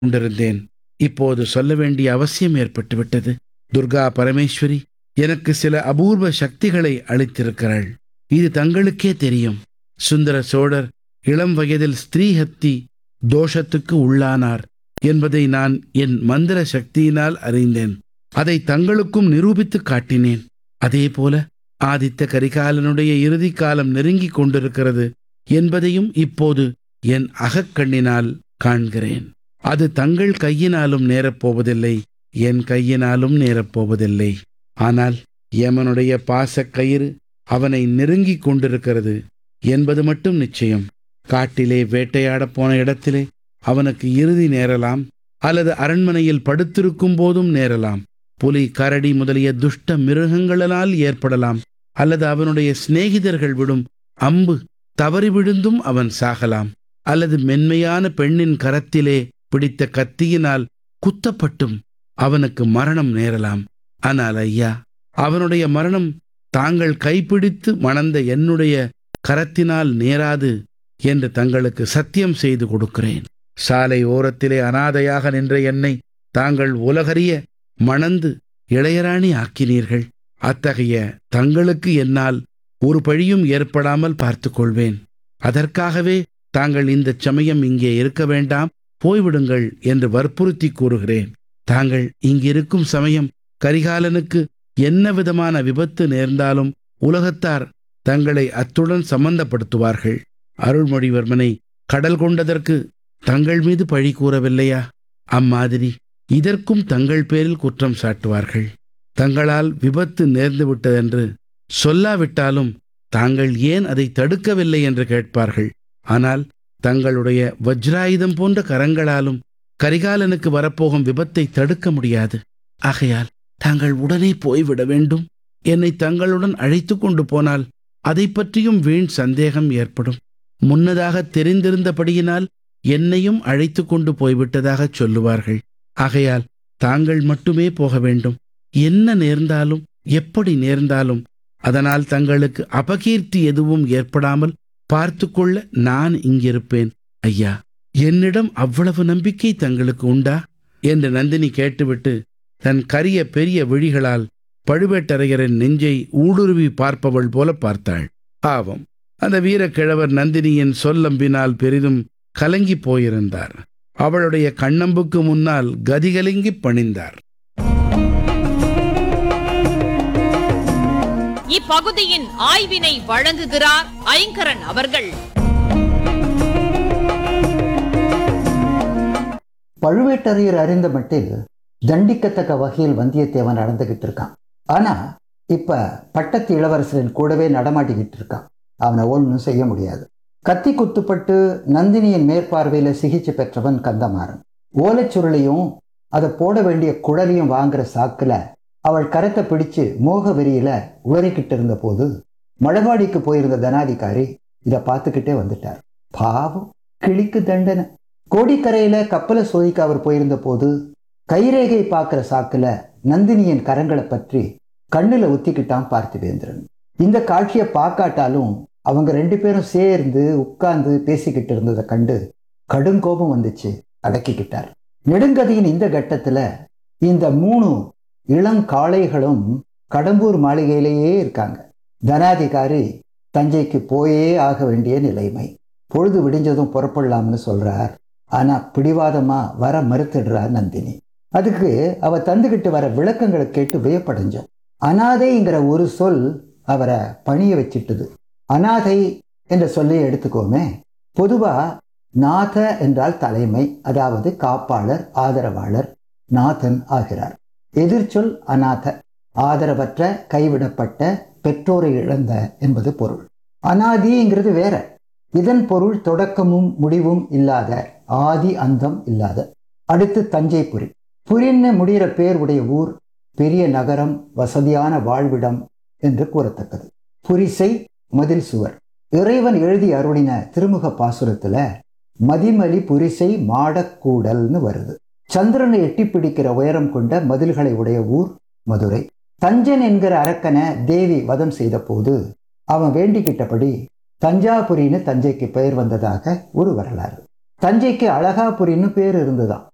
கொண்டிருந்தேன் இப்போது சொல்ல வேண்டிய அவசியம் ஏற்பட்டுவிட்டது துர்கா பரமேஸ்வரி எனக்கு சில அபூர்வ சக்திகளை அளித்திருக்கிறாள் இது தங்களுக்கே தெரியும் சுந்தர சோழர் இளம் வயதில் ஸ்திரீஹத்தி தோஷத்துக்கு உள்ளானார் என்பதை நான் என் மந்திர சக்தியினால் அறிந்தேன் அதை தங்களுக்கும் நிரூபித்துக் காட்டினேன் அதேபோல ஆதித்த கரிகாலனுடைய இறுதிக் காலம் நெருங்கிக் கொண்டிருக்கிறது என்பதையும் இப்போது என் அகக்கண்ணினால் காண்கிறேன் அது தங்கள் கையினாலும் நேரப்போவதில்லை என் கையினாலும் நேரப்போவதில்லை ஆனால் யமனுடைய பாசக் கயிறு அவனை நெருங்கிக் கொண்டிருக்கிறது என்பது மட்டும் நிச்சயம் காட்டிலே வேட்டையாடப் போன இடத்திலே அவனுக்கு இறுதி நேரலாம் அல்லது அரண்மனையில் படுத்திருக்கும் போதும் நேரலாம் புலி கரடி முதலிய துஷ்ட மிருகங்களால் ஏற்படலாம் அல்லது அவனுடைய சிநேகிதர்கள் விடும் அம்பு தவறி விழுந்தும் அவன் சாகலாம் அல்லது மென்மையான பெண்ணின் கரத்திலே பிடித்த கத்தியினால் குத்தப்பட்டும் அவனுக்கு மரணம் நேரலாம் ஆனால் ஐயா அவனுடைய மரணம் தாங்கள் கைப்பிடித்து மணந்த என்னுடைய கரத்தினால் நேராது என்று தங்களுக்கு சத்தியம் செய்து கொடுக்கிறேன் சாலை ஓரத்திலே அனாதையாக நின்ற என்னை தாங்கள் உலகறிய மணந்து இளையராணி ஆக்கினீர்கள் அத்தகைய தங்களுக்கு என்னால் ஒரு பழியும் ஏற்படாமல் பார்த்துக் கொள்வேன் அதற்காகவே தாங்கள் இந்தச் சமயம் இங்கே இருக்க வேண்டாம் போய்விடுங்கள் என்று வற்புறுத்தி கூறுகிறேன் தாங்கள் இங்கிருக்கும் சமயம் கரிகாலனுக்கு என்ன விதமான விபத்து நேர்ந்தாலும் உலகத்தார் தங்களை அத்துடன் சம்பந்தப்படுத்துவார்கள் அருள்மொழிவர்மனை கடல் கொண்டதற்கு தங்கள் மீது பழி கூறவில்லையா அம்மாதிரி இதற்கும் தங்கள் பேரில் குற்றம் சாட்டுவார்கள் தங்களால் விபத்து நேர்ந்து விட்டதென்று சொல்லாவிட்டாலும் தாங்கள் ஏன் அதை தடுக்கவில்லை என்று கேட்பார்கள் ஆனால் தங்களுடைய வஜ்ராயுதம் போன்ற கரங்களாலும் கரிகாலனுக்கு வரப்போகும் விபத்தை தடுக்க முடியாது ஆகையால் தாங்கள் உடனே போய்விட வேண்டும் என்னை தங்களுடன் அழைத்து கொண்டு போனால் அதை பற்றியும் வீண் சந்தேகம் ஏற்படும் முன்னதாக தெரிந்திருந்தபடியினால் என்னையும் அழைத்து கொண்டு போய்விட்டதாகச் சொல்லுவார்கள் ஆகையால் தாங்கள் மட்டுமே போக வேண்டும் என்ன நேர்ந்தாலும் எப்படி நேர்ந்தாலும் அதனால் தங்களுக்கு அபகீர்த்தி எதுவும் ஏற்படாமல் பார்த்து கொள்ள நான் இங்கிருப்பேன் ஐயா என்னிடம் அவ்வளவு நம்பிக்கை தங்களுக்கு உண்டா என்று நந்தினி கேட்டுவிட்டு தன் கரிய பெரிய விழிகளால் பழுவேட்டரையரின் நெஞ்சை ஊடுருவி பார்ப்பவள் போல பார்த்தாள் பாவம் அந்த வீரக்கிழவர் நந்தினியின் சொல்லம்பினால் பெரிதும் கலங்கி போயிருந்தார் அவளுடைய கண்ணம்புக்கு முன்னால் கதிகலங்கி பணிந்தார் இப்பகுதியின் ஆய்வினை வழங்குகிறார் ஐங்கரன் அவர்கள் பழுவேட்டரையர் அறிந்த மட்டில் தண்டிக்கத்தக்க வகையில் வந்தியத்தேவன் நடந்துகிட்டு இருக்கான் ஆனா இப்ப பட்டத்து இளவரசரின் கூடவே நடமாட்டிக்கிட்டு இருக்கான் அவனை ஒன்றும் செய்ய முடியாது கத்தி குத்துப்பட்டு நந்தினியின் மேற்பார்வையில சிகிச்சை பெற்றவன் கந்தமாறன் ஓலைச்சுருளையும் அதை போட வேண்டிய குழலையும் வாங்குற சாக்குல அவள் கரத்தை பிடிச்சு மோக வெறியில உளறிக்கிட்டு இருந்த போது மழவாடிக்கு போயிருந்த தனாதிகாரி இதை பார்த்துக்கிட்டே வந்துட்டார் பாவம் கிளிக்கு தண்டனை கோடிக்கரையில கப்பலை சோதிக்க அவர் போயிருந்த போது கைரேகை பார்க்கிற சாக்குல நந்தினியின் கரங்களை பற்றி கண்ணுல ஒத்திக்கிட்டான் பார்த்திவேந்திரன் இந்த காட்சியை பார்க்காட்டாலும் அவங்க ரெண்டு பேரும் சேர்ந்து உட்கார்ந்து பேசிக்கிட்டு இருந்ததை கண்டு கடும் கோபம் வந்துச்சு அடக்கிக்கிட்டார் நெடுங்கதையின் இந்த கட்டத்துல இந்த மூணு இளங்காளைகளும் கடம்பூர் மாளிகையிலேயே இருக்காங்க தனாதிகாரி தஞ்சைக்கு போயே ஆக வேண்டிய நிலைமை பொழுது விடிஞ்சதும் புறப்படலாம்னு சொல்றார் ஆனா பிடிவாதமா வர மறுத்துடுறார் நந்தினி அதுக்கு அவ தந்துகிட்டு வர விளக்கங்களை கேட்டு வியப்படைஞ்சோம் அனாதைங்கிற ஒரு சொல் அவரை பணிய வச்சிட்டுது அனாதை என்ற சொல்லை எடுத்துக்கோமே பொதுவா நாத என்றால் தலைமை அதாவது காப்பாளர் ஆதரவாளர் நாதன் ஆகிறார் எதிர்ச்சொல் அநாத ஆதரவற்ற கைவிடப்பட்ட பெற்றோரை இழந்த என்பது பொருள் அனாதிங்கிறது வேற இதன் பொருள் தொடக்கமும் முடிவும் இல்லாத ஆதி அந்தம் இல்லாத அடுத்து தஞ்சைபுரி புரின்னு முடிகிற பேர் உடைய ஊர் பெரிய நகரம் வசதியான வாழ்விடம் என்று கூறத்தக்கது புரிசை மதில் சுவர் இறைவன் எழுதி அருளின திருமுக பாசுரத்துல மதிமலி புரிசை மாடக்கூடல்னு வருது சந்திரனை எட்டி பிடிக்கிற உயரம் கொண்ட மதில்களை உடைய ஊர் மதுரை தஞ்சன் என்கிற அரக்கனை தேவி வதம் செய்த போது அவன் வேண்டிக்கிட்டபடி தஞ்சாபுரின்னு தஞ்சைக்கு பெயர் வந்ததாக ஒரு வரலாறு தஞ்சைக்கு அழகாபுரின்னு பேர் இருந்துதான்